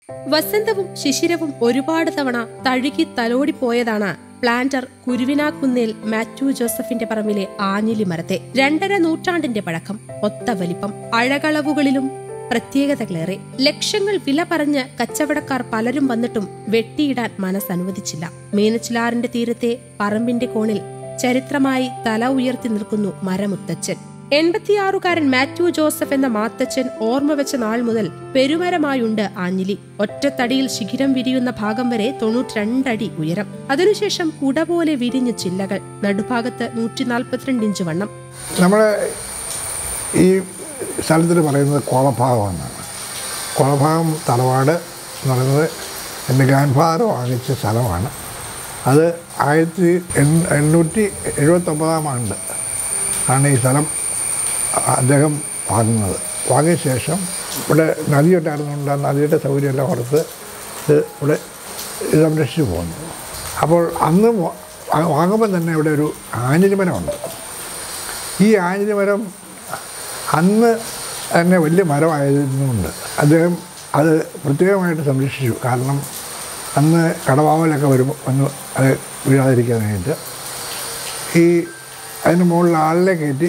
വസന്തവും ശിശിരവും ഒരുപാട് തവണ തഴുകി തലോടിപ്പോയതാണ് പ്ലാന്റർ കുരുവിനാക്കുന്നിൽ മാത്യു ജോസഫിന്റെ പറമ്പിലെ ആഞ്ഞിലി മരത്തെ രണ്ടര നൂറ്റാണ്ടിന്റെ പഴക്കം ഒത്ത വലിപ്പം അഴകളവുകളിലും പ്രത്യേകതകളേറെ ലക്ഷങ്ങൾ വില പറഞ്ഞ് കച്ചവടക്കാർ പലരും വന്നിട്ടും വെട്ടിയിടാൻ മനസ്സനുവദിച്ചില്ല മീനച്ചിലാറിന്റെ തീരത്തെ പറമ്പിന്റെ കോണിൽ ചരിത്രമായി തല ഉയർത്തി നിൽക്കുന്നു മരമുത്തച്ഛൻ എൺപത്തിയാറുകാരൻ മാത്യു ജോസഫ് എന്ന മാത്തച്ഛൻ ഓർമ്മ വെച്ച നാൾ മുതൽ പെരുമരമായുണ്ട് ആഞ്ഞിലി ഒറ്റത്തടിയിൽ ശിഖിരം വിരിയുന്ന ഭാഗം വരെ തൊണ്ണൂറ്റിരണ്ടടി ഉയരം അതിനുശേഷം കുട പോലെ വിരിഞ്ഞ ചില്ലകൾ നടുഭാഗത്ത് നൂറ്റി നാൽപ്പത്തിരണ്ട് ഇഞ്ച് വണ്ണം നമ്മൾ ഈ സ്ഥലത്തിന് പറയുന്നത് കോളഭാഗം എന്നാണ് കോളഭാഗം തറവാട് എന്ന് പറയുന്നത് എൻ്റെ ഗ്രാൻഡ് ഫാദർ വാങ്ങിച്ച സ്ഥലമാണ് അത് ആയിരത്തി എൺ- എണ്ണൂറ്റി എഴുപത്തൊമ്പതാം ആണ്ട് ആണ് ഈ സ്ഥലം അദ്ദേഹം വാങ്ങുന്നത് വാങ്ങിയ ശേഷം ഇവിടെ നദിയുണ്ടായിരുന്നുകൊണ്ട് ആ നദിയുടെ സൗകര്യമെല്ലാം ഓർത്ത് ഇത് ഇവിടെ സംരക്ഷിച്ചു പോകുന്നു അപ്പോൾ അന്ന് വാ- വാങ്ങുമ്പോൾ തന്നെ ഇവിടെ ഒരു ആഞ്ഞിലിമരമുണ്ട് ഈ ആഞ്ഞിലിമരം അന്ന് തന്നെ വലിയ മരമായതുകൊണ്ട് അദ്ദേഹം അത് പ്രത്യേകമായിട്ട് സംരക്ഷിച്ചു കാരണം അന്ന് കടവാവലൊക്കെ വരുമ്പോൾ ഒന്ന് അത് വീഴാതിരിക്കാനായിട്ട് ഈ അതിന് മുകളിൽ ആളിനെ കയറ്റി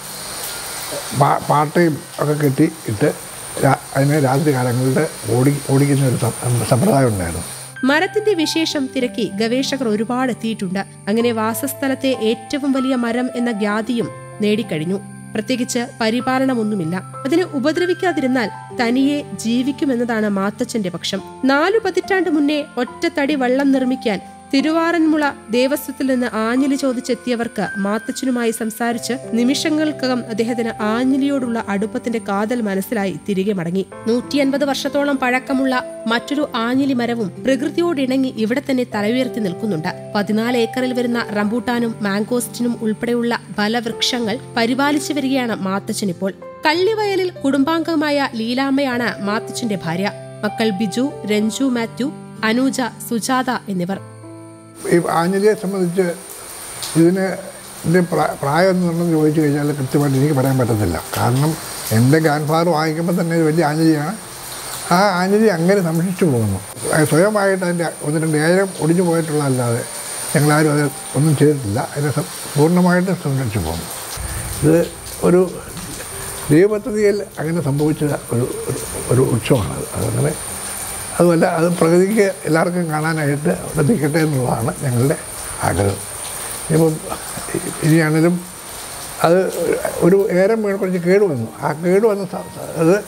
പാ- പാട്ടയും ഒക്കെ കെട്ടി ഇട്ട് രാ- അതിനെ രാത്രി കാലങ്ങളിൽ ഓടി ഓടിക്കുന്ന ഒരു സം- സമ്പ്രദായം ഉണ്ടായിരുന്നു മരത്തിന്റെ വിശേഷം തിരക്കി ഗവേഷകർ ഒരുപാട് എത്തിയിട്ടുണ്ട് അങ്ങനെ വാസസ്ഥലത്തെ ഏറ്റവും വലിയ മരം എന്ന ഖ്യാതിയും നേടിക്കഴിഞ്ഞു പ്രത്യേകിച്ച് പരിപാലനമൊന്നുമില്ല അതിനെ ഉപദ്രവിക്കാതിരുന്നാൽ തനിയെ ജീവിക്കുമെന്നതാണ് മാത്തച്ഛന്റെ പക്ഷം നാലു പതിറ്റാണ്ട് മുന്നേ ഒറ്റത്തടി വള്ളം നിർമ്മിക്കാൻ തിരുവാറന്മുള ദേവസ്വത്തിൽ നിന്ന് ആഞ്ഞിലി ചോദിച്ചെത്തിയവർക്ക് മാത്തച്ഛനുമായി സംസാരിച്ച് നിമിഷങ്ങൾക്കകം അദ്ദേഹത്തിന് ആഞ്ഞിലിയോടുള്ള അടുപ്പത്തിന്റെ കാതൽ മനസ്സിലായി തിരികെ മടങ്ങി നൂറ്റി അൻപത് വർഷത്തോളം പഴക്കമുള്ള മറ്റൊരു ആഞ്ഞിലി മരവും പ്രകൃതിയോടിണങ്ങി ഇവിടെ തന്നെ തലയുയർത്തി നിൽക്കുന്നുണ്ട് പതിനാല് ഏക്കറിൽ വരുന്ന റംബൂട്ടാനും മാംഗോസ്റ്റിനും ഉൾപ്പെടെയുള്ള ഫലവൃക്ഷങ്ങൾ പരിപാലിച്ചു വരികയാണ് മാത്തച്ഛൻ ഇപ്പോൾ കള്ളിവയലിൽ കുടുംബാംഗമായ ലീലാമ്മയാണ് മാത്തച്ഛന്റെ ഭാര്യ മക്കൾ ബിജു രഞ്ജു മാത്യു അനൂജ സുജാത എന്നിവർ ഈ ആഞ്ഞലിയെ സംബന്ധിച്ച് ഇതിന് ഇതിൻ്റെ പ്രാ- പ്രായം എന്നുണ്ടെന്ന് ചോദിച്ചു കഴിഞ്ഞാൽ കൃത്യമായിട്ട് എനിക്ക് പറയാൻ പറ്റത്തില്ല കാരണം എൻ്റെ ഗ്രാൻഡ് ഫാദർ വാങ്ങിക്കുമ്പോൾ തന്നെ ഇത് വലിയ ആഞ്ഞലിയാണ് ആ ആഞ്ഞലി അങ്ങനെ സംരക്ഷിച്ചു പോകുന്നു അത് സ്വയമായിട്ട് അതിൻ്റെ ഒന്ന് രണ്ട് ഏഴം ഒടിഞ്ഞു പോയിട്ടുള്ളതല്ലാതെ ഞങ്ങളാരും അത് ഒന്നും ചെയ്തിട്ടില്ല അതിനെ സം- പൂർണ്ണമായിട്ട് സംരക്ഷിച്ചു പോകുന്നു ഇത് ഒരു ദൈവപദ്ധതിയിൽ അങ്ങനെ സംഭവിച്ച ഒരു ഒരു- ഒരു ഉത്സവമാണത് അതങ്ങനെ അതുമല്ല അത് പ്രകൃതിക്ക് എല്ലാവർക്കും കാണാനായിട്ട് അവിടെ നിൽക്കട്ടെ എന്നുള്ളതാണ് ഞങ്ങളുടെ ആഗ്രഹം ഇപ്പം ഇനിയാണേലും അത് ഒരു ഏരം വീണ് കുറച്ച് കേട് വന്നു ആ കേട് വന്ന സ- സ- അത്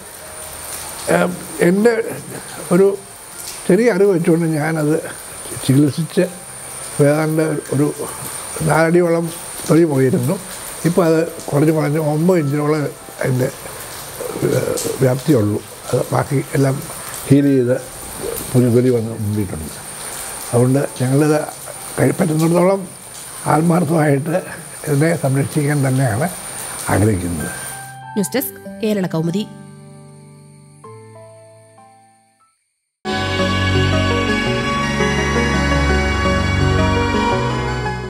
ഏം, എൻ്റെ ഒരു ചെറിയ അറിവ് വെച്ചുകൊണ്ട് ഞാനത് ചികിത്സിച്ച് ഏതാണ്ട് ഒരു നാലടിയോളം തൊലി പോയിരുന്നു ഇപ്പോൾ അത് കുറഞ്ഞ് കുറഞ്ഞ് ഒമ്പത് ഇഞ്ചിനോളം അതിൻ്റെ ഏഹ്, വ്യാപ്തിയുള്ളൂ അത് ബാക്കി എല്ലാം ഹീൽ ചെയ്ത് പുതിയ തൊലി വന്ന് മുമ്പിട്ടുണ്ട് അതുകൊണ്ട് ഞങ്ങളിത് കഴി- പറ്റുന്നിടത്തോളം ആത്മാർത്ഥമായിട്ട് ഇതിനെ സംരക്ഷിക്കാൻ തന്നെയാണ് ആഗ്രഹിക്കുന്നത് ന്യൂസ് ഡെസ്ക് കേരള കൗമുദി